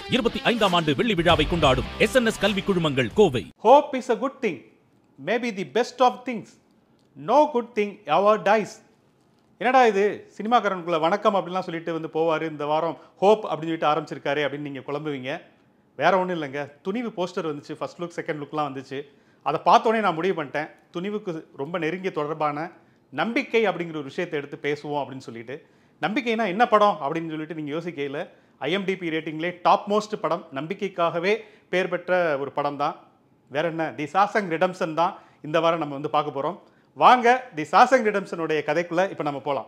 இருபத்தி ஐந்தாம் ஆண்டு வெள்ளி விழாவை கொண்டாடும் எஸ் என் எஸ் கல்வி குழுமங்கள் Kovai Hope is a good thing, maybe the best of things. No good thing ever dies. என்னடா இது சினிமாக்காரனுக்குள்ள வணக்கம் அப்படிலாம் சொல்லிட்டு வந்து போவார் இந்த வாரம் ஹோப் அப்படின்னு சொல்லிட்டு ஆரம்பிச்சிருக்காரு அப்படின்னு நீங்கள் குழம்புவீங்க வேற ஒன்றும் இல்லைங்க துணிவு போஸ்டர் வந்துச்சு ஃபர்ஸ்ட் லுக் செகண்ட் லுக்லாம் வந்துச்சு அதை பார்த்தோன்னே நான் முடிவு பண்ணிட்டேன் துணிவுக்கு ரொம்ப நெருங்கிய தொடர்பான நம்பிக்கை அப்படிங்கிற ஒரு விஷயத்தை எடுத்து பேசுவோம் அப்படின்னு சொல்லிட்டு நம்பிக்கைனா என்ன படம் அப்படின்னு சொல்லிட்டு நீங்கள் யோசிக்கையில் ஐஎம்டிபி ரேட்டிங்லே டாப் மோஸ்ட் படம் நம்பிக்கைக்காகவே பேர் பெற்ற ஒரு படம் தான் வேற என்ன தி சாசங் ரிடம்சன் தான் இந்த வாரம் நம்ம வந்து பார்க்க போகிறோம் வாங்க தி சாசங் ரிடம்சனுடைய கதைக்குள்ள இப்போ நம்ம போகலாம்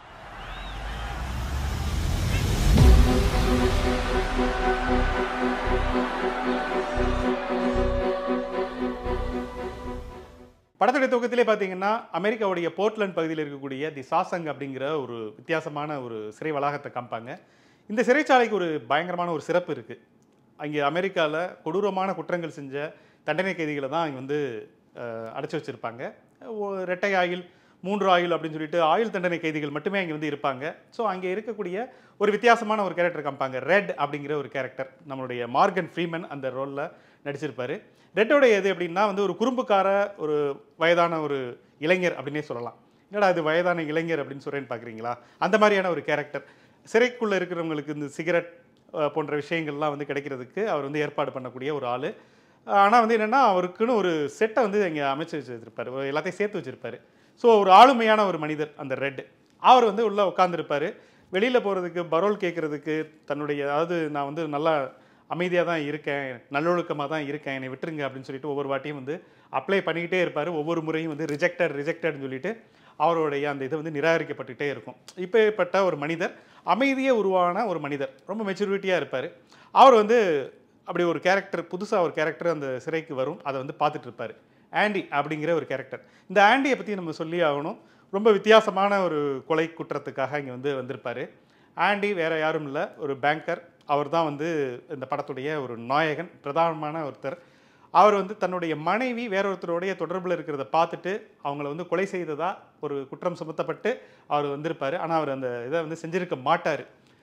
படத்துடைய துவக்கத்திலே பார்த்தீங்கன்னா அமெரிக்காவுடைய போர்ட்லண்ட் பகுதியில் இருக்கக்கூடிய தி சாசங் அப்படிங்கிற ஒரு வித்தியாசமான ஒரு சிறை வளாகத்தை காமிப்பாங்க இந்த சிறைச்சாலைக்கு ஒரு பயங்கரமான ஒரு சிறப்பு இருக்குது அங்கே அமெரிக்காவில் கொடூரமான குற்றங்கள் செஞ்ச தண்டனை கைதிகளை தான் இங்கே வந்து அஹ், அடைச்சு வச்சுருப்பாங்க ரெட்டை ஆயில் மூன்று ஆயுள் அப்படின்னு சொல்லிட்டு ஆயுள் தண்டனை கைதிகள் மட்டுமே அங்கே வந்து இருப்பாங்க ஸோ அங்கே இருக்கக்கூடிய ஒரு வித்தியாசமான ஒரு கேரக்டர் காமிப்பாங்க ரெட் அப்படிங்கிற ஒரு கேரக்டர் நம்மளுடைய மார்கன் ஃப்ரீமன் அந்த ரோலில் நடிச்சிருப்பாரு ரெட்டோடைய இது எப்படின்னா வந்து ஒரு குறும்புக்கார ஒரு வயதான ஒரு இளைஞர் அப்படின்னே சொல்லலாம் என்னடா இது வயதான இளைஞர் அப்படின்னு சொல்கிறேன்னு பார்க்குறீங்களா அந்த மாதிரியான ஒரு கேரக்டர் சிறைக்குள்ளே இருக்கிறவங்களுக்கு இந்த சிகரெட் அஹ், போன்ற விஷயங்கள்லாம் வந்து கிடைக்கிறதுக்கு அவர் வந்து ஏற்பாடு பண்ணக்கூடிய ஒரு ஆள் ஆனால் வந்து என்னென்னா அவருக்குன்னு ஒரு செட்டை வந்து இங்கே அமைச்சு வச்சிருப்பாரு ஒரு எல்லாத்தையும் சேர்த்து வச்சிருப்பாரு ஸோ ஒரு ஆளுமையான ஒரு மனிதர் அந்த ரெட் அவர் வந்து உள்ளே உட்காந்துருப்பாரு வெளியில் போகிறதுக்கு பரோல் கேட்குறதுக்கு தன்னுடைய அதாவது நான் வந்து நல்லா அமைதியாக தான் இருக்கேன் நல்லொழுக்கமாக தான் இருக்கேன் என்னை விட்டுருங்க அப்படின்னு சொல்லிட்டு ஒவ்வொரு வாட்டியும் வந்து அப்ளை பண்ணிக்கிட்டே இருப்பார் ஒவ்வொரு முறையும் வந்து ரிஜெக்டட் ரிஜெக்டட்னு சொல்லிட்டு அவருடைய அந்த இது வந்து நிராகரிக்கப்பட்டுட்டே இருக்கும் இப்பேற்பட்ட ஒரு மனிதர் அமைதியே உருவான ஒரு மனிதர் ரொம்ப மெச்சூரிட்டியாக இருப்பார் அவர் வந்து அப்படி ஒரு கேரக்டர் புதுசாக ஒரு கேரக்டர் அந்த சிறைக்கு வரும் அதை வந்து பார்த்துட்டு இருப்பார் ஆண்டி அப்படிங்கிற ஒரு கேரக்டர் இந்த ஆண்டியை பற்றி நம்ம சொல்லி ஆகணும் ரொம்ப வித்தியாசமான ஒரு கொலை குற்றத்துக்காக இங்கே வந்து வந்திருப்பார் ஆண்டி வேற யாரும் இல்லை ஒரு பேங்கர் அவர் தான் வந்து இந்த படத்துடைய ஒரு நாயகன் பிரதானமான ஒருத்தர் அவர் வந்து தன்னுடைய மனைவி வேற ஒருத்தருடைய தொடர்பில் இருக்கிறத பார்த்துட்டு அவங்கள வந்து கொலை செய்ததா ஒரு குற்றம் சுமத்தப்பட்டு அவர் வந்திருப்பார் ஆனால் அவர் அந்த இதை வந்து செஞ்சிருக்க மாட்டார்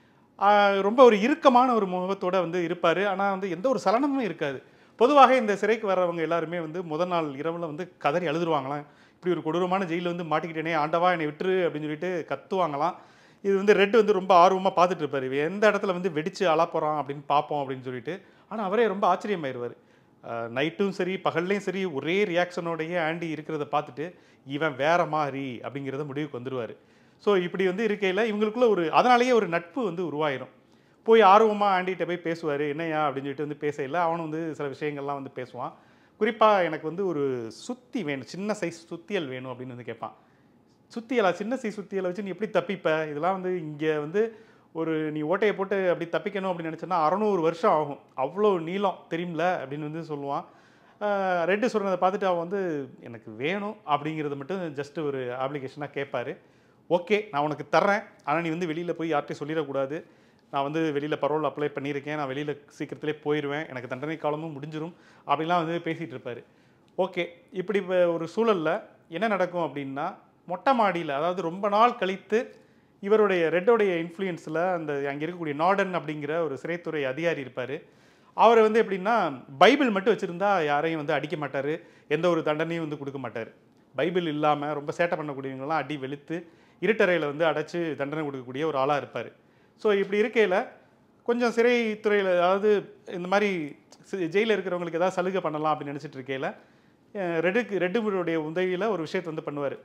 ஆஹ் ரொம்ப ஒரு இறுக்கமான ஒரு முகத்தோட வந்து இருப்பார் ஆனால் வந்து எந்த ஒரு சலனமும் இருக்காது பொதுவாக இந்த சிறைக்கு வர்றவங்க எல்லாருமே வந்து முதல் நாள் இரவில் வந்து கதறி அழுதுருவாங்களாம் இப்படி ஒரு கொடூரமான ஜெயிலில் வந்து மாட்டிக்கிட்டேனே ஆண்டவா என்னை விட்டுரு அப்படின்னு சொல்லிட்டு கத்துவாங்களாம் இது வந்து ரெட் வந்து ரொம்ப ஆர்வமாக பார்த்துட்டு இருப்பார் இவன் எந்த இடத்துல வந்து வெடிச்சு அழப்போகிறான் அப்படின்னு பார்ப்போம் அப்படின்னு சொல்லிட்டு ஆனால் அவரே ரொம்ப ஆச்சரியமாயிருவார் நைட்டும் சரி பகல்லையும் சரி ஒரே ரியாக்ஷனோடைய ஆண்டி இருக்கிறத பார்த்துட்டு இவன் வேற மாதிரி அப்படிங்கிறத முடிவுக்கு வந்துடுவார் ஸோ இப்படி வந்து இருக்கையில் இவங்களுக்குள்ள ஒரு அதனாலேயே ஒரு நட்பு வந்து உருவாயிரும் போய் ஆர்வமாக ஆண்டிகிட்ட போய் பேசுவார் என்னையா அப்படின்னு சொல்லிட்டு வந்து பேசையில் அவனும் வந்து சில விஷயங்கள்லாம் வந்து பேசுவான் குறிப்பாக எனக்கு வந்து ஒரு சுத்தி வேணும் சின்ன சைஸ் சுத்தியல் வேணும் அப்படின்னு வந்து கேட்பான் சுத்தியலா சின்ன சைஸ் சுத்தியலை வச்சு நீ எப்படி தப்பிப்ப இதெல்லாம் வந்து இங்கே வந்து ஒரு நீ ஓட்டையை போட்டு அப்படி தப்பிக்கணும் அப்படின்னு நினச்சேன்னா அறநூறு வருஷம் ஆகும் அவ்வளோ நீளம் தெரியும்ல அப்படின்னு வந்து சொல்லுவான் ரெட்டு சொல்கிறத பார்த்துட்டு அவன் வந்து எனக்கு வேணும் அப்படிங்கிறத மட்டும் ஜஸ்ட் ஒரு அப்ளிகேஷனாக கேட்பாரு ஓகே நான் உனக்கு தர்றேன் ஆனால் நீ வந்து வெளியில் போய் யார்கிட்டையும் சொல்லிடக்கூடாது நான் வந்து வெளியில் பரோல் அப்ளை பண்ணியிருக்கேன் நான் வெளியில் சீக்கிரத்திலே போயிடுவேன் எனக்கு தண்டனை காலமும் முடிஞ்சிரும் அப்படிலாம் வந்து பேசிகிட்டு இருப்பார் ஓகே இப்படி வ- ஒரு சூழலில் என்ன நடக்கும் அப்படின்னா மொட்டை மாடியில் அதாவது ரொம்ப நாள் கழித்து இவருடைய ரெட்டோடைய இன்ஃப்ளூயன்ஸில் அந்த அங்கே இருக்கக்கூடிய நார்டன் அப்படிங்கிற ஒரு சிறைத்துறை அதிகாரி இருப்பார் அவர் வந்து எப்படின்னா பைபிள் மட்டும் வச்சுருந்தா யாரையும் வந்து அடிக்க மாட்டார் எந்த ஒரு தண்டனையும் வந்து கொடுக்க மாட்டார் பைபிள் இல்லாமல் ரொம்ப சேட்டை பண்ணக்கூடியவங்கலாம் அடி வெளுத்து இருட்டறையில் வந்து அடைச்சு தண்டனை கொடுக்கக்கூடிய ஒரு ஆளாக இருப்பார் ஸோ இப்படி இருக்கையில் கொஞ்சம் சிறைத்துறையில் அதாவது இந்த மாதிரி ஜெயிலில் இருக்கிறவங்களுக்கு ஏதாவது சலுகை பண்ணலாம் அப்படின்னு நினச்சிட்டு இருக்கையில் ரெட்டுக்கு ரெட்டுடைய உதவியில் ஒரு விஷயத்தை வந்து பண்ணுவார்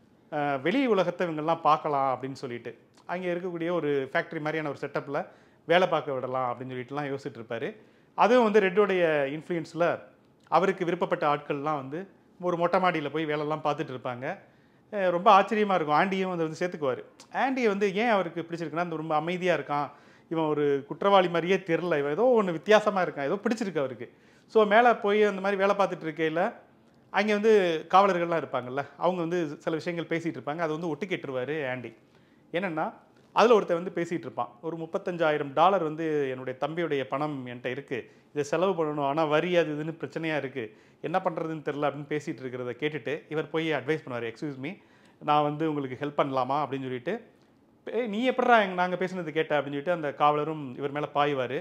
வெளி உலகத்தை இவங்கெல்லாம் பார்க்கலாம் அப்படின்னு சொல்லிட்டு அங்கே இருக்கக்கூடிய ஒரு ஃபேக்ட்ரி மாதிரியான ஒரு செட்டப்பில் வேலை பார்க்க விடலாம் அப்படின்னு சொல்லிட்டுலாம் யோசிச்சுட்டு இருப்பாரு அதுவும் வந்து ரெட்டோடைய இன்ஃப்ளூயன்ஸில் அவருக்கு விருப்பப்பட்ட ஆட்கள்லாம் வந்து ஒரு மொட்டை மாடியில் போய் வேலைலாம் பார்த்துட்டு இருப்பாங்க அஹ் ரொம்ப ஆச்சரியமாக இருக்கும் ஆண்டியும் வந்து வந்து சேர்த்துக்குவார் ஆண்டியை வந்து ஏன் அவருக்கு பிடிச்சிருக்குன்னா அந்த ரொம்ப அமைதியாக இருக்கான் இவன் ஒரு குற்றவாளி மாதிரியே தெரில இவன் ஏதோ ஒன்று வித்தியாசமாக இருக்கான் ஏதோ பிடிச்சிருக்கு அவருக்கு ஸோ மேலே போய் அந்த மாதிரி வேலை பார்த்துட்டு இருக்கையில் அங்கே வந்து காவலர்கள்லாம் இருப்பாங்கல்ல அவங்க வந்து சில விஷயங்கள் பேசிகிட்டு இருப்பாங்க அதை வந்து ஒட்டு கேட்டுருவார் ஆண்டி என்னென்னா அதில் ஒருத்தன் வந்து பேசிகிட்டு இருப்பான் ஒரு முப்பத்தஞ்சாயிரம் டாலர் வந்து என்னுடைய தம்பியுடைய பணம் என்கிட்ட இருக்குது இதை செலவு பண்ணணும் ஆனால் வரி அது இதுன்னு பிரச்சனையாக இருக்குது என்ன பண்ணுறதுன்னு தெரில அப்படின்னு பேசிகிட்டு இருக்கிறத கேட்டுட்டு இவர் போய் அட்வைஸ் பண்ணுவார் எக்ஸ்கியூஸ் மீ நான் வந்து உங்களுக்கு ஹெல்ப் பண்ணலாமா அப்படின்னு சொல்லிட்டு "ஏய், நீ எப்படா எங்க நாங்கள் பேசுனது கேட்ட அப்படின்னு சொல்லிட்டு அந்த காவலரும் இவர் மேலே பாய்வார்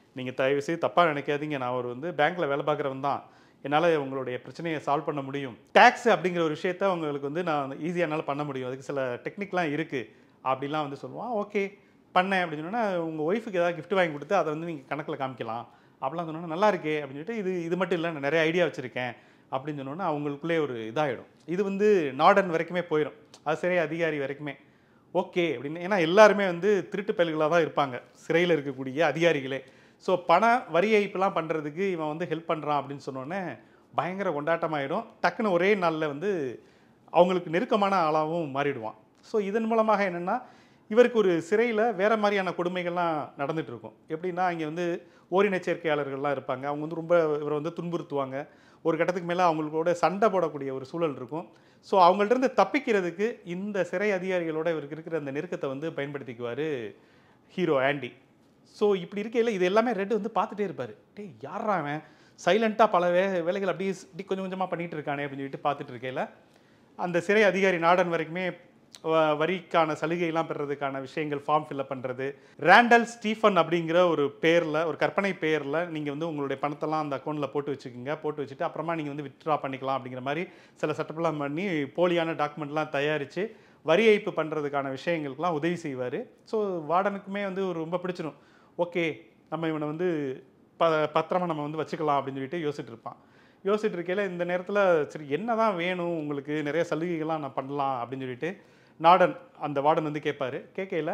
நீங்கள் தயவு செய்து தப்பாக நினைக்காதீங்க நான் ஒரு வந்து பேங்க்கில் வேலை பார்க்குறவன் தான் என்னால் உங்களுடைய பிரச்சனையை சால்வ் பண்ண முடியும் டேக்ஸ் அப்படிங்கிற ஒரு விஷயத்த உங்களுக்கு வந்து நான் ஈஸியாக என்னால் பண்ண முடியும் அதுக்கு சில டெக்னிக்லாம் இருக்குது அப்படிலாம் வந்து சொல்லுவான் ஓகே பண்ணேன் அப்படின்னு சொன்னா உங்கள் ஒய்ஃபுக்கு ஏதாவது gift வாங்கி கொடுத்து அதை வந்து நீங்கள் கணக்கில் காமிக்கலாம் அப்படிலாம் சொன்னோன்னா நல்லா இருக்கே அப்படின்னு சொல்லிட்டு இது இது மட்டும் இல்லை நான் நிறைய ஐடியா வச்சுருக்கேன் அப்படின்னு சொன்னோன்னா அவங்களுக்குள்ளே ஒரு இதாகிடும் இது வந்து நாடன் வரைக்குமே போயிடும் அது சரி அதிகாரி வரைக்குமே ஓகே அப்படின்னு ஏன்னா எல்லாருமே வந்து திருட்டு பயல்களாக தான் இருப்பாங்க சிறையில் இருக்கக்கூடிய அதிகாரிகளே ஸோ பண வரி ஏய்ப்புலாம் பண்ணுறதுக்கு இவன் வந்து ஹெல்ப் பண்ணுறான் அப்படின்னு சொன்னோன்னே பயங்கர கொண்டாட்டமாயிடும் டக்குன்னு ஒரே நாளில் வந்து அவங்களுக்கு நெருக்கமான ஆளாகவும் மாறிடுவான் ஸோ இதன் மூலமாக என்னென்னா இவருக்கு ஒரு சிறையில் வேற மாதிரியான கொடுமைகள்லாம் நடந்துட்டு இருக்கும் எப்படின்னா இங்கே வந்து ஓரின சேர்க்கையாளர்கள்லாம் இருப்பாங்க அவங்க வந்து ரொம்ப இவரை வந்து துன்புறுத்துவாங்க ஒரு கட்டத்துக்கு மேலே அவங்களோட சண்டை போடக்கூடிய ஒரு சூழல் இருக்கும் ஸோ அவங்கள்ட்ட இருந்து தப்பிக்கிறதுக்கு இந்த சிறை அதிகாரிகளோட இவருக்கு இருக்கிற அந்த நெருக்கத்தை வந்து பயன்படுத்திக்குவார் ஹீரோ ஆண்டி ஸோ இப்படி இருக்கையில் இது எல்லாமே ரெட் வந்து பார்த்துட்டே இருப்பார் டேய் யாரா அவன் சைலண்ட்டாக பல வே வேலைகள் அப்படியே இப்படி கொஞ்சம் கொஞ்சமாக பண்ணிட்டு இருக்கானே அப்படின்னு சொல்லிட்டு பார்த்துட்டு இருக்கையில் அந்த சிறை அதிகாரி நாடன் வரைக்குமே வ- வரிக்கான சலுகையெல்லாம் பெறுறதுக்கான விஷயங்கள் ஃபார்ம் ஃபில்அப் பண்ணுறது ரேண்டல் ஸ்டீஃபன் அப்படிங்கிற ஒரு பேரில் ஒரு கற்பனை பேரில் நீங்கள் வந்து உங்களுடைய பணத்தெல்லாம் அந்த அக்கௌண்ட்டில் போட்டு வச்சுக்கோங்க போட்டு வச்சுட்டு அப்புறமா நீங்கள் வந்து வித்ட்ரா பண்ணிக்கலாம் அப்படிங்கிற மாதிரி சில செட்டப்லாம் பண்ணி போலியான டாக்குமெண்ட்லாம் தயாரித்து வரி ஏய்ப்பு பண்ணுறதுக்கான விஷயங்களுக்கெல்லாம் உதவி செய்வார் ஸோ வார்டனுக்குமே வந்து ஒரு ரொம்ப பிடிச்சிடும் ஓகே நம்ம இவனை வந்து ப பத்திரமா நம்ம வந்து வச்சுக்கலாம் அப்படின்னு சொல்லிட்டு யோசிச்சுட்டு இருப்பான் யோசிச்சுட்டு இருக்கையில் இந்த நேரத்தில் சரி என்ன தான் வேணும் உங்களுக்கு நிறைய சலுகைகள்லாம் நான் பண்ணலாம் அப்படின்னு சொல்லிட்டு நாடன் அந்த வார்டன் வந்து கேட்பாரு கேட்கையில்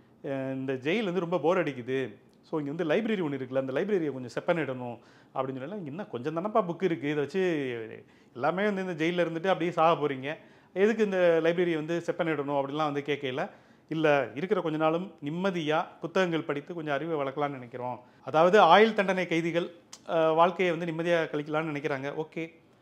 இந்த ஜெயில் வந்து ரொம்ப போர் அடிக்குது ஸோ இங்கே வந்து லைப்ரரி ஒன்று இருக்குல்ல அந்த லைப்ரரியை கொஞ்சம் செப்பனிடணும் அப்படின்னு சொல்லலாம் இன்னும் கொஞ்சம் தானப்பா புக் இருக்குது இதை வச்சு எல்லாமே வந்து இந்த ஜெயிலில் இருந்துட்டு அப்படியே சாக போகிறீங்க எதுக்கு இந்த லைப்ரரியை வந்து செப்பனிடணும் அப்படிலாம் வந்து கேட்கையில் இல்லை இருக்கிற கொஞ்ச நாளும் நிம்மதியாக புத்தகங்கள் படித்து கொஞ்சம் அறிவை வளர்க்கலாம்னு நினைக்கிறோம் அதாவது ஆயுள் தண்டனை கைதிகள் அஹ், வாழ்க்கையை வந்து நிம்மதியாக கழிக்கலாம்னு நினைக்கிறாங்க ஓகே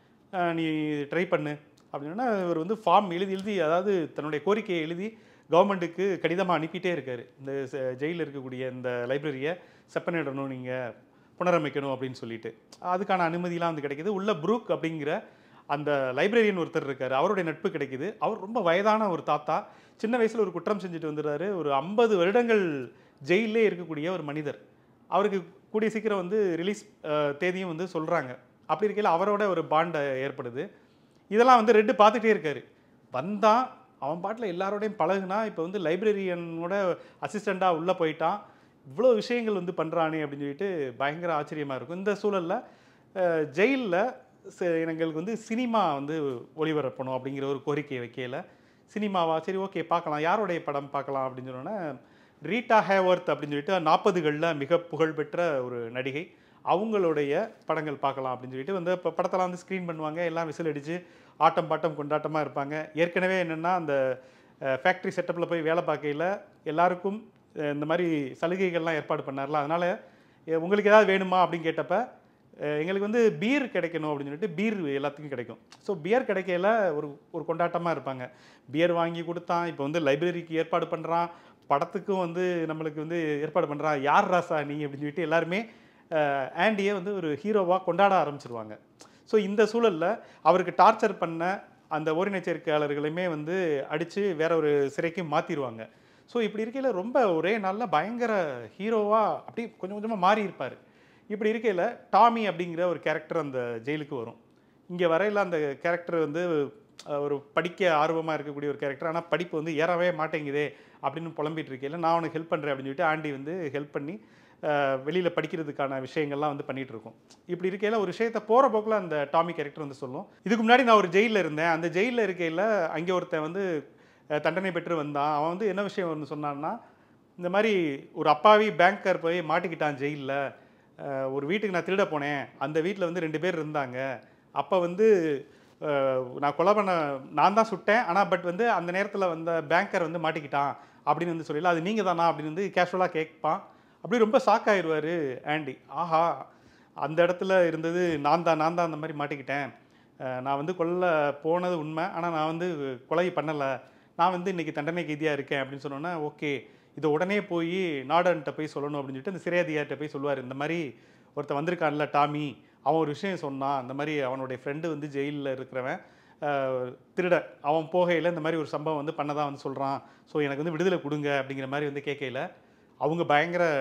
நீ ட்ரை பண்ணு அப்படின்னா இவர் வந்து ஃபார்ம் எழுதி எழுதி அதாவது தன்னுடைய கோரிக்கையை எழுதி கவர்மெண்ட்டுக்கு கடிதமாக அனுப்பிட்டே இருக்காரு இந்த ஜெயிலில் இருக்கக்கூடிய இந்த லைப்ரரியை செப்பனிடணும் நீங்கள் புனரமைக்கணும் அப்படின்னு சொல்லிட்டு அதுக்கான அனுமதிலாம் வந்து கிடைக்குது உள்ள புரூக் அப்படிங்கிற அந்த லைப்ரரியன் ஒருத்தர் இருக்கார் அவருடைய நட்பு கிடைக்குது அவர் ரொம்ப வயதான ஒரு தாத்தா சின்ன வயசில் ஒரு குற்றம் செஞ்சுட்டு வந்துடுறாரு ஒரு ஐம்பது வருடங்கள் ஜெயிலே இருக்கக்கூடிய ஒரு மனிதர் அவருக்கு கூடிய சீக்கிரம் வந்து ரிலீஸ் தேதியும் வந்து சொல்கிறாங்க அப்படி இருக்கையில் அவரோட ஒரு பாண்டை ஏற்படுது இதெல்லாம் வந்து ரெட்டு பார்த்துட்டே இருக்காரு வந்தான் அவன் பாட்டில் எல்லாரோடையும் பழகுனா இப்போ வந்து லைப்ரரியனோட அசிஸ்டண்ட்டாக உள்ளே போயிட்டான் இவ்வளோ விஷயங்கள் வந்து பண்ணுறானே அப்படின்னு சொல்லிட்டு பயங்கர ஆச்சரியமாக இருக்கும் இந்த சூழலில் ஜெயிலில் எங்களுக்கு வந்து சினிமா வந்து ஒளிபரப்பணும் அப்படிங்கிற ஒரு கோரிக்கையை வைக்கையில் சினிமாவா சரி ஓகே பார்க்கலாம் யாருடைய படம் பார்க்கலாம் அப்படின்னு சொன்னோன்னே ரீட்டா ஹேவர்த் அப்படின்னு சொல்லிட்டு நாற்பதுகளில் மிக புகழ்பெற்ற ஒரு நடிகை அவங்களுடைய படங்கள் பார்க்கலாம் அப்படின்னு சொல்லிட்டு வந்து இப்போ படத்தெல்லாம் வந்து ஸ்க்ரீன் பண்ணுவாங்க எல்லாம் விசில் அடித்து ஆட்டம் பாட்டம் கொண்டாட்டமாக இருப்பாங்க ஏற்கனவே என்னென்னா அந்த ஃபேக்ட்ரி செட்டப்பில் போய் வேலை பார்க்கையில் எல்லாருக்கும் அஹ், இந்த மாதிரி சலுகைகள்லாம் ஏற்பாடு பண்ணார்ல அதனால் உங்களுக்கு ஏதாவது வேணுமா அப்படின்னு கேட்டப்ப அஹ், எங்களுக்கு வந்து பீர் கிடைக்கணும் அப்படின்னு சொல்லிட்டு பீர் எல்லாத்துக்கும் கிடைக்கும் ஸோ பியர் கிடைக்கையில ஒரு ஒரு கொண்டாட்டமாக இருப்பாங்க பியர் வாங்கி கொடுத்தான் இப்போ வந்து லைப்ரரிக்கு ஏற்பாடு பண்ணுறான் படத்துக்கும் வந்து நம்மளுக்கு வந்து ஏற்பாடு பண்ணுறான் யார் ராசா நீ அப்படின்னு சொல்லிட்டு எல்லாருமே அஹ், ஆண்டியை வந்து ஒரு ஹீரோவாக கொண்டாட ஆரம்பிச்சிருவாங்க ஸோ இந்த சூழலில் அவருக்கு டார்ச்சர் பண்ண அந்த ஓரின சேர்க்கையாளர்களையுமே வந்து அடித்து வேற ஒரு சிறைக்கு மாற்றிடுவாங்க ஸோ இப்படி இருக்கையில் ரொம்ப ஒரே நாளில் பயங்கர ஹீரோவாக அப்படி கொஞ்சம் கொஞ்சமாக மாறி இருப்பார் இப்படி இருக்கையில் டாமி அப்படிங்கிற ஒரு கேரக்டர் அந்த ஜெயிலுக்கு வரும் இங்கே வரையில் அந்த கேரக்டர் வந்து அஹ், ஒரு படிக்க ஆர்வமாக இருக்கக்கூடிய ஒரு கேரக்டர் ஆனால் படிப்பு வந்து ஏறவே மாட்டேங்குதே அப்படின்னு புலம்பிட்டு இருக்கையில் நான் உனக்கு ஹெல்ப் பண்ணுறேன் அப்படின்னு சொல்லிட்டு ஆண்டி வந்து ஹெல்ப் பண்ணி வெளியில் படிக்கிறதுக்கான விஷயங்கள்லாம் வந்து பண்ணிட்டு இருக்கோம் இப்படி இருக்கையில் ஒரு விஷயத்த போகிற போக்கில் அந்த டாமி கேரக்டர் வந்து சொல்லும் இதுக்கு முன்னாடி நான் ஒரு ஜெயிலில் இருந்தேன் அந்த ஜெயிலில் இருக்கையில் அங்கே ஒருத்தன் வந்து அஹ், தண்டனை பெற்று வந்தான் அவன் வந்து என்ன விஷயம் வந்து சொன்னான்னா இந்த மாதிரி ஒரு அப்பாவி பேங்கர் போய் மாட்டிக்கிட்டான் ஜெயிலில் ஒரு வீட்டுக்கு நான் திருட போனேன் அந்த வீட்டில் வந்து ரெண்டு பேர் இருந்தாங்க அப்போ வந்து அஹ், நான் கொலை பண்ண நான் தான் சுட்டேன் ஆனால் பட் வந்து அந்த நேரத்தில் வந்த பேங்கர் வந்து மாட்டிக்கிட்டான் அப்படின்னு வந்து சொல்லல அது நீங்கள் தானா அப்படின்னு வந்து கேஷுவலாக கேட்பான் அப்படி ரொம்ப ஷாக் ஆயிடுவார் ஆண்டி ஆஹா அந்த இடத்துல இருந்தது நான் தான் நான் தான் அந்த மாதிரி மாட்டிக்கிட்டேன் அஹ், நான் வந்து கொல்ல போனது உண்மை ஆனால் நான் வந்து கொலை பண்ணலை நான் வந்து இன்னைக்கு தண்டனை கைதியாக இருக்கேன் அப்படின்னு சொன்னோன்னே ஓகே இதை உடனே போய் நாடன்ட்ட போய் சொல்லணும் அப்படின்னு சொல்லிட்டு அந்த சிறையாதிகார்ட்ட போய் சொல்லுவார் இந்த மாதிரி ஒருத்தன் வந்திருக்கான்ல டாமி அவன் ஒரு விஷயம் சொன்னான் இந்த மாதிரி அவனுடைய ஃப்ரெண்டு வந்து ஜெயிலில் இருக்கிறவன் அஹ், திருடன் அவன் போகையில் இந்த மாதிரி ஒரு சம்பவம் வந்து பண்ணதான் வந்து சொல்கிறான் ஸோ எனக்கு வந்து விடுதலை கொடுங்க அப்படிங்கிற மாதிரி வந்து கேட்கையில் அவங்க பயங்கர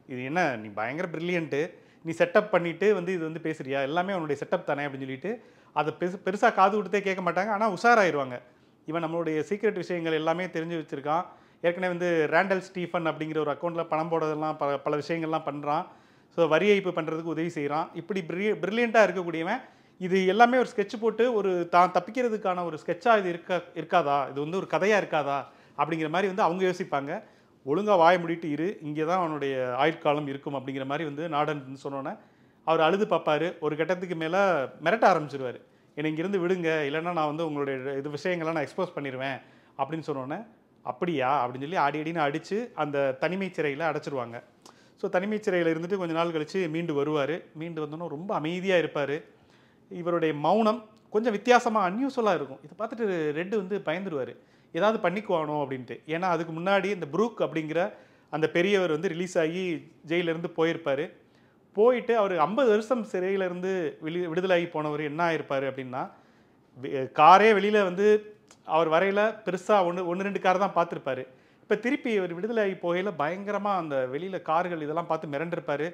இது என்ன நீ பயங்கர பிரில்லியண்ட்டு நீ செட்டப் பண்ணிட்டு வந்து இது வந்து பேசுறியா எல்லாமே அவனுடைய செட்டப் தானே அப்படின்னு சொல்லிட்டு அதை பெருசு பெருசாக காது கொடுத்தே கேட்க மாட்டாங்க ஆனால் உஷாராயிருவாங்க இவன் நம்மளுடைய சீக்ரெட் விஷயங்கள் எல்லாமே தெரிஞ்சு வச்சிருக்கான் ஏற்கனவே வந்து ரேண்டல் ஸ்டீஃபன் அப்படிங்கிற ஒரு அக்கௌண்ட்டில் பணம் போடுறதெல்லாம் பல பல விஷயங்கள்லாம் பண்ணுறான் ஸோ வரி ஏய்ப்பு பண்ணுறதுக்கு உதவி செய்கிறான் இப்படி பிரி பிரில்லியண்ட்டாக இருக்கக்கூடியவன் இது எல்லாமே ஒரு ஸ்கெட்ச் போட்டு ஒரு தான் தப்பிக்கிறதுக்கான ஒரு ஸ்கெட்சாக இது இருக்கா இருக்காதா இது வந்து ஒரு கதையாக இருக்காதா அப்படிங்கிற மாதிரி வந்து அவங்க யோசிப்பாங்க ஒழுங்காக வாய மூடிட்டு இரு இங்கே தான் அவனுடைய ஆயுட்காலம் இருக்கும் அப்படிங்கிற மாதிரி வந்து நாடன் சொன்னோன்னே அவர் அழுது பார்ப்பாரு ஒரு கட்டத்துக்கு மேலே மிரட்ட ஆரம்பிச்சிருவார் என்னை இங்கிருந்து விடுங்க இல்லைன்னா நான் வந்து உங்களுடைய இது விஷயங்கள்லாம் நான் எக்ஸ்போஸ் பண்ணிடுவேன் அப்படின்னு சொன்னோன்னே அப்படியா அப்படின்னு சொல்லி அடி அடின்னு அடித்து அந்த தனிமை சிறையில் அடைச்சிருவாங்க ஸோ தனிமை சிறையில் இருந்துட்டு கொஞ்ச நாள் கழித்து மீண்டு வருவார் மீண்டு வந்தோன்னே ரொம்ப அமைதியாக இருப்பார் இவருடைய மௌனம் கொஞ்சம் வித்தியாசமாக அன்யூஸ்வலாக இருக்கும் இதை பார்த்துட்டு ரெட்டு வந்து பயந்துருவார் ஏதாவது பண்ணிக்குவானோ அப்படின்ட்டு ஏன்னா அதுக்கு முன்னாடி இந்த புரூக் அப்படிங்கிற அந்த பெரியவர் வந்து ரிலீஸ் ஆகி ஜெயிலிருந்து போயிருப்பார் போயிட்டு அவர் ஐம்பது வருஷம் சிறையிலேருந்து வெளி விடுதலாகி போனவர் என்ன ஆயிருப்பார் அப்படின்னா வி- காரே வெளியில் வந்து அவர் வரையில் பெருசாக ஒன்று ஒன்று ரெண்டு கார் தான் பார்த்துருப்பாரு இப்போ திருப்பி அவர் விடுதலாகி போகையில் பயங்கரமாக அந்த வெளியில் கார்கள் இதெல்லாம் பார்த்து மிரண்டிருப்பார்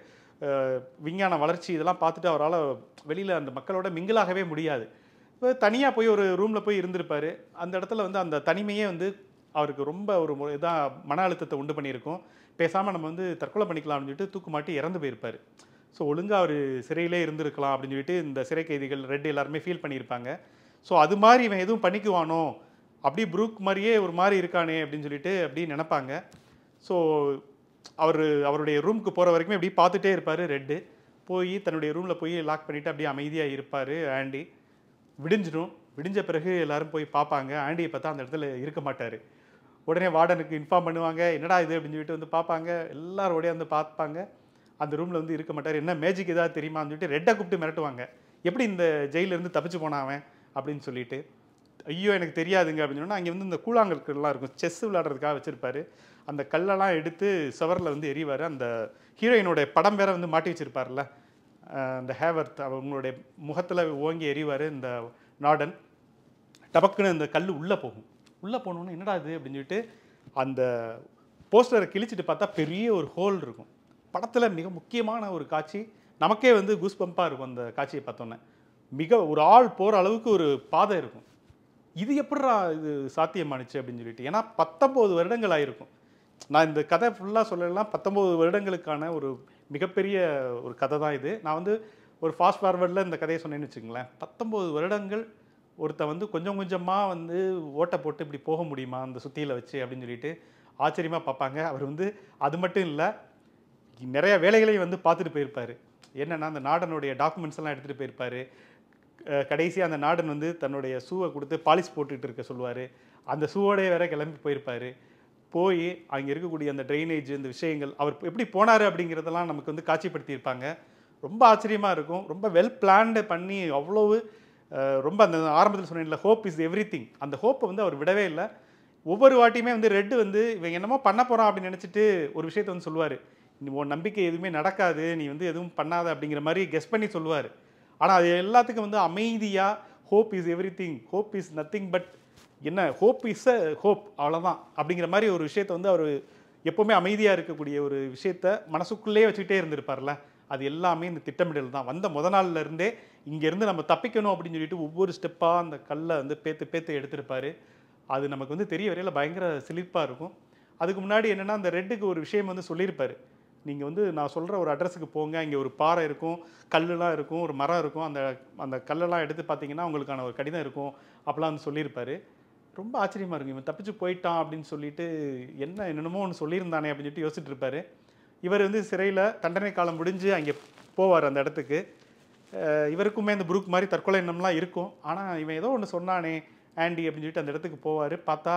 விஞ்ஞான வளர்ச்சி இதெல்லாம் பார்த்துட்டு அவரால் வெளியில் அந்த மக்களோட மிங்கிளாகவே முடியாது இப்போ தனியாக போய் ஒரு ரூமில் போய் இருந்திருப்பாரு அந்த இடத்துல வந்து அந்த தனிமையே வந்து அவருக்கு ரொம்ப ஒரு இதாக மன அழுத்தத்தை உண்டு பண்ணியிருக்கும் பேசாமல் நம்ம வந்து தற்கொலை பண்ணிக்கலாம்னு சொல்லிட்டு தூக்கு மாட்டி இறந்து போயிருப்பார் ஸோ ஒழுங்காக அவர் சிறையிலே இருந்திருக்கலாம் அப்படின்னு சொல்லிட்டு இந்த சிறை கைதிகள் ரெட் எல்லாருமே ஃபீல் பண்ணியிருப்பாங்க ஸோ அது மாதிரி இவன் எதுவும் பண்ணிக்குவானோ அப்படியே ப்ரூக் மாதிரியே ஒரு மாதிரி இருக்கானே அப்படின்னு சொல்லிட்டு அப்படி நினைப்பாங்க ஸோ அவர் அவருடைய ரூமுக்கு போகிற வரைக்குமே இப்படி பார்த்துட்டே இருப்பார் ரெட்டு போய் தன்னுடைய ரூமில் போய் லாக் பண்ணிவிட்டு அப்படியே அமைதியாக இருப்பார் ஆண்டி விடிஞ்சிடும் விடிஞ்ச பிறகு எல்லாரும் போய் பார்ப்பாங்க ஆண்டியை பார்த்தா அந்த இடத்துல இருக்க மாட்டார் உடனே வார்டனுக்கு இன்ஃபார்ம் பண்ணுவாங்க என்னடா இது அப்படின்னு சொல்லிட்டு வந்து பார்ப்பாங்க எல்லாரும் ஓடியா வந்து பார்ப்பாங்க அந்த ரூமில் வந்து இருக்க மாட்டார் என்ன மேஜிக் ஏதாவது தெரியுமான்னு சொல்லிட்டு ரெட்டை கூப்பிட்டு மிரட்டுவாங்க எப்படி இந்த ஜெயிலேருந்து தப்பிச்சு போனான் அவன் அப்படின்னு சொல்லிட்டு ஐயோ எனக்கு தெரியாதுங்க அப்படின்னு சொன்னா அங்கே வந்து இந்த கூழாங்கற்கள்லாம் இருக்கும் செஸ் விளையாடுறதுக்காக வச்சிருப்பாரு அந்த கல்லெல்லாம் எடுத்து சுவரில் வந்து எறிவார் அந்த ஹீரோயினோட படம் வேற வந்து மாட்டி வச்சிருப்பார்ல அஹ் அந்த ஹேவர்த் அவங்களுடைய முகத்தில் ஓங்கி எறிவார் இந்த நாடன் டபக்குன்னு அந்த கல் உள்ளே போகும் உள்ளே போனோன்னே என்னடா இது அப்படின்னு சொல்லிட்டு அந்த போஸ்டரை கிழிச்சிட்டு பார்த்தா பெரிய ஒரு ஹோல் இருக்கும் படத்தில் மிக முக்கியமான ஒரு காட்சி நமக்கே வந்து கூஸ் பம்பாக இருக்கும் அந்த காட்சியை பார்த்தோன்னே மிக ஒரு ஆள் போகிற அளவுக்கு ஒரு பாதை இருக்கும் இது எப்படிடா இது சாத்தியமானுச்சு அப்படின்னு சொல்லிட்டு ஏன்னா பத்தொம்போது வருடங்கள் ஆயிருக்கும் நான் இந்த கதை ஃபுல்லாக சொல்லலாம் பத்தொம்போது வருடங்களுக்கான ஒரு மிகப்பெரிய ஒரு கதை தான் இது நான் வந்து ஒரு ஃபாஸ்ட் ஃபார்வர்டில் இந்த கதையை சொன்னேன்னு வச்சுங்களேன் பத்தொம்போது வருடங்கள் ஒருத்தன் வந்து கொஞ்சம் கொஞ்சமாக வந்து ஓட்டை போட்டு இப்படி போக முடியுமா அந்த சுத்தியில வச்சு அப்படின்னு சொல்லிட்டு ஆச்சரியமாக பார்ப்பாங்க அவர் வந்து அது மட்டும் இல்லை நிறைய வேலைகளையும் வந்து பார்த்துட்டு போயிருப்பாரு என்னன்னா அந்த நாடனுடைய டாக்குமெண்ட்ஸ் எல்லாம் எடுத்துகிட்டு போயிருப்பாரு கடைசியாக அந்த நாடன் வந்து தன்னுடைய ஷூவை கொடுத்து பாலிஷ் போட்டுட்டு இருக்க சொல்லுவார் அந்த ஷூவோடய வேற கிளம்பி போயிருப்பாரு போய் அங்கே இருக்கக்கூடிய அந்த ட்ரைனேஜ் இந்த விஷயங்கள் அவர் எப்படி போனார் அப்படிங்கிறதெல்லாம் நமக்கு வந்து காட்சிப்படுத்தியிருப்பாங்க ரொம்ப ஆச்சரியமாக இருக்கும் ரொம்ப வெல் பிளான்டு பண்ணி அவ்வளவு அஹ், ரொம்ப அந்த ஆரம்பத்தில் சொன்னேன்ல ஹோப் இஸ் எவ்ரி அந்த ஹோப்பை வந்து அவர் விடவே இல்லை ஒவ்வொரு வாட்டியுமே வந்து ரெட்டு வந்து இவன் என்னமோ பண்ண போகிறான் அப்படின்னு நினச்சிட்டு ஒரு விஷயத்த வந்து சொல்லுவார் நீ உன் நம்பிக்கை எதுவுமே நடக்காது நீ வந்து எதுவும் பண்ணாத அப்படிங்கிற மாதிரி கெஸ் பண்ணி சொல்லுவார் ஆனால் அது எல்லாத்துக்கும் வந்து அமைதியாக hope is everything hope is nothing but என்ன ஹோப் இஸ் அ ஹோப் அவ்வளோதான் அப்படிங்கிற மாதிரி ஒரு விஷயத்தை வந்து அவர் எப்போவுமே அமைதியாக இருக்கக்கூடிய ஒரு விஷயத்த மனசுக்குள்ளேயே வச்சுக்கிட்டே இருந்திருப்பார்ல அது எல்லாமே இந்த திட்டமிடல் தான் வந்த முத நாள்ல இருந்தே இங்கேருந்து நம்ம தப்பிக்கணும் அப்படின்னு சொல்லிட்டு ஒவ்வொரு ஸ்டெப்பாக அந்த கல்லை வந்து பேத்து பேத்து எடுத்திருப்பாரு அது நமக்கு வந்து தெரிய வரையில் பயங்கர சிலிர்ப்பாக இருக்கும் அதுக்கு முன்னாடி என்னென்னா அந்த ரெட்டுக்கு ஒரு விஷயம் வந்து சொல்லியிருப்பாரு நீங்கள் வந்து நான் சொல்கிற ஒரு அட்ரஸுக்கு போங்க இங்கே ஒரு பாறை இருக்கும் கல்லுலாம் இருக்கும் ஒரு மரம் இருக்கும் அந்த அந்த கல்லெல்லாம் எடுத்து பார்த்தீங்கன்னா உங்களுக்கான ஒரு கடிதம் இருக்கும் அப்போலாம் வந்து சொல்லியிருப்பாரு ரொம்ப ஆச்சரியமாக இருக்கும் இவன் தப்பிச்சு போயிட்டான் அப்படின்னு சொல்லிட்டு என்ன என்னென்னமோ ஒன்று சொல்லியிருந்தானே அப்படின்னு சொல்லிட்டு யோசிச்சுட்டு இருப்பாரு இவர் வந்து சிறையில் தண்டனை காலம் முடிஞ்சு அங்கே போவார் அந்த இடத்துக்கு அஹ் இவருக்குமே இந்த புரூக் மாதிரி தற்கொலை எண்ணம்லாம் இருக்கும் ஆனால் இவன் ஏதோ ஒன்று சொன்னானே ஆண்டி அப்படின்னு சொல்லிட்டு அந்த இடத்துக்கு போவார் பார்த்தா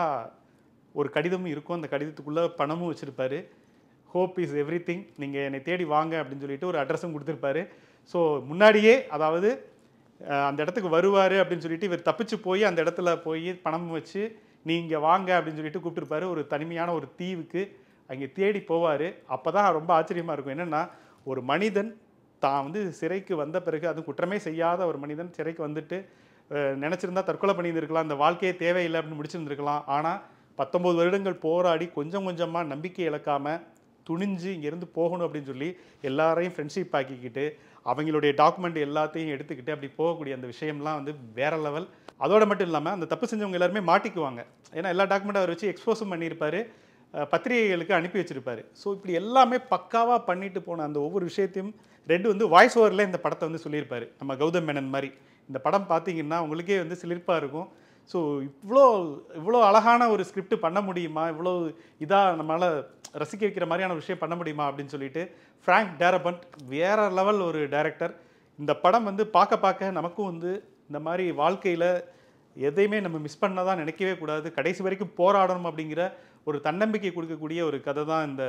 ஒரு கடிதமும் இருக்கும் அந்த கடிதத்துக்குள்ளே பணமும் வச்சுருப்பாரு ஹோப் இஸ் எவ்ரி திங் நீங்கள் என்னை தேடி வாங்க அப்படின்னு சொல்லிட்டு ஒரு அட்ரஸும் கொடுத்துருப்பாரு ஸோ முன்னாடியே அதாவது அஹ், அந்த இடத்துக்கு வருவார் அப்படின்னு சொல்லிட்டு இவர் தப்பிச்சு போய் அந்த இடத்துல போய் பணம் வச்சு நீங்கள் வாங்க அப்படின்னு சொல்லிட்டு கூப்பிட்டுருப்பாரு ஒரு தனிமையான ஒரு தீவுக்கு அங்கே தேடி போவார் அப்போ தான் ரொம்ப ஆச்சரியமாக இருக்கும் என்னென்னா ஒரு மனிதன் தான் வந்து சிறைக்கு வந்த பிறகு அது குற்றமே செய்யாத ஒரு மனிதன் சிறைக்கு வந்துட்டு அஹ், நினைச்சிருந்தா தற்கொலை பண்ணியிருந்திருக்கலாம் இந்த வாழ்க்கையே தேவையில்லை அப்படின்னு முடிச்சிருந்திருக்கலாம் ஆனால் பத்தொன்பது வருடங்கள் போராடி கொஞ்சம் கொஞ்சமாக நம்பிக்கை இழக்காம துணிஞ்சு இங்கேருந்து போகணும் அப்படின்னு சொல்லி எல்லாரையும் ஃப்ரெண்ட்ஷிப் ஆக்கிக்கிட்டு அவங்களுடைய டாக்குமெண்ட் எல்லாத்தையும் எடுத்துக்கிட்டு அப்படி போகக்கூடிய அந்த விஷயம்லாம் வந்து வேற லெவல் அதோட மட்டும் இல்லாமல் அந்த தப்பு செஞ்சவங்க எல்லாருமே மாட்டிக்குவாங்க ஏன்னா எல்லா டாக்குமெண்ட் அவர் வச்சு எக்ஸ்போஸும் பண்ணியிருப்பாரு அஹ் பத்திரிகைகளுக்கு அனுப்பி வச்சிருப்பாரு ஸோ இப்படி எல்லாமே பக்காவாக பண்ணிட்டு போன அந்த ஒவ்வொரு விஷயத்தையும் ரெண்டு வந்து வாய்ஸ் ஓவரில் இந்த படத்தை வந்து சொல்லியிருப்பாரு நம்ம கௌதம் மேனன் மாதிரி இந்த படம் பார்த்தீங்கன்னா உங்களுக்கே வந்து சிலிர்ப்பாக இருக்கும் ஸோ இவ்வளோ இவ்வளோ அழகான ஒரு ஸ்கிரிப்ட் பண்ண முடியுமா இவ்வளோ இதாக நம்மளால் ரசிக்க வைக்கிற மாதிரியான விஷயம் பண்ண முடியுமா அப்படின்னு சொல்லிட்டு ஃப்ராங்க் டேரபண்ட் வேற லெவல் ஒரு டைரக்டர் இந்த படம் வந்து பார்க்க பார்க்க நமக்கும் வந்து இந்த மாதிரி வாழ்க்கையில் எதையுமே நம்ம மிஸ் பண்ணதான் நினைக்கவே கூடாது கடைசி வரைக்கும் போராடணும் அப்படிங்கிற ஒரு தன்னம்பிக்கை கொடுக்கக்கூடிய ஒரு கதை தான் இந்த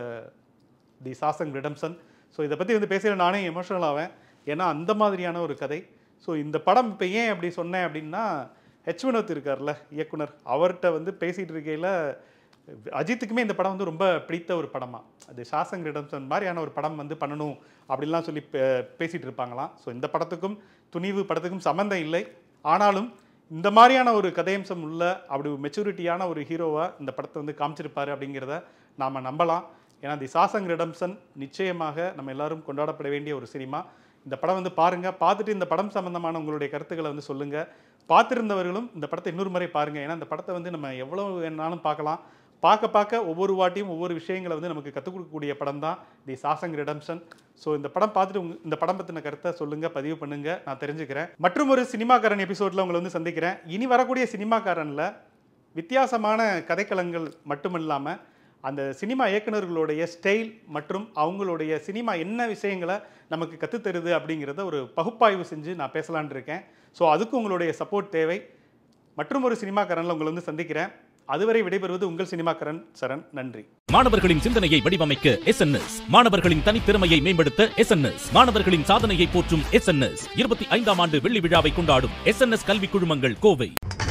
தி சாசங் ரிடம்சன் ஸோ இதை பற்றி வந்து பேசுகிற நானே எமோஷனல் ஆவேன் ஏன்னா அந்த மாதிரியான ஒரு கதை ஸோ இந்த படம் இப்போ ஏன் அப்படி சொன்னேன் அப்படின்னா ஹெச் வினோத் இருக்கார்ல இயக்குனர் அவர்கிட்ட வந்து பேசிகிட்டு இருக்கையில் அஜித்துக்குமே இந்த படம் வந்து ரொம்ப பிடித்த ஒரு படமா அது சாசங் ரிடம்சன் மாதிரியான ஒரு படம் வந்து பண்ணணும் அப்படின்லாம் சொல்லி பே- பேசிட்டு இருப்பாங்களாம் ஸோ இந்த படத்துக்கும் துணிவு படத்துக்கும் சம்மந்தம் இல்லை ஆனாலும் இந்த மாதிரியான ஒரு கதையம்சம் உள்ள அப்படி மெச்சூரிட்டியான ஒரு ஹீரோவை இந்த படத்தை வந்து காமிச்சிருப்பாரு அப்படிங்கிறத நாம் நம்பலாம் ஏன்னா தி சாசங் ரிடம்சன் நிச்சயமாக நம்ம எல்லாரும் கொண்டாடப்பட வேண்டிய ஒரு சினிமா இந்த படம் வந்து பாருங்க பார்த்துட்டு இந்த படம் சம்பந்தமான உங்களுடைய கருத்துக்களை வந்து சொல்லுங்க பார்த்திருந்தவர்களும் இந்த படத்தை இன்னொரு முறை பாருங்க ஏன்னா இந்த படத்தை வந்து நம்ம எவ்வளவு வேணாலும் பார்க்கலாம் பார்க்க பார்க்க ஒவ்வொரு வாட்டியும் ஒவ்வொரு விஷயங்களை வந்து நமக்கு கற்றுக் கொடுக்கக்கூடிய படம் தான் தி சாசங் ரிடம்ஷன் ஸோ இந்த படம் பார்த்துட்டு உங்க இந்த படம் பற்றின கருத்தை சொல்லுங்க பதிவு பண்ணுங்க நான் தெரிஞ்சுக்கிறேன் மற்றும் ஒரு சினிமாக்காரன் எபிசோடில் உங்களை வந்து சந்திக்கிறேன் இனி வரக்கூடிய சினிமாக்காரனில் வித்தியாசமான கதைக்களங்கள் மட்டுமில்லாமல் அந்த சினிமா இயக்குனர்களுடைய ஸ்டைல் மற்றும் அவங்களுடைய சினிமா என்ன விஷயங்களை நமக்கு கற்றுத்தருது அப்படிங்கிறத ஒரு பகுப்பாய்வு செஞ்சு நான் பேசலான் இருக்கேன் ஸோ அதுக்கு உங்களுடைய சப்போர்ட் தேவை மற்றும் ஒரு சினிமாக்காரனில் உங்களை வந்து சந்திக்கிறேன் அதுவரை விடைபெறுவது உங்கள் சினிமாக்காரன் சரண் நன்றி மாணவர்களின் சிந்தனையை வடிவமைக்க எஸ் மாணவர்களின் தனித்திறமையை மேம்படுத்த எஸ் மாணவர்களின் சாதனையை போற்றும் எஸ் இருபத்தி ஐந்தாம் ஆண்டு வெள்ளி விழாவை கொண்டாடும் எஸ் கல்வி குழுமங்கள் கோவை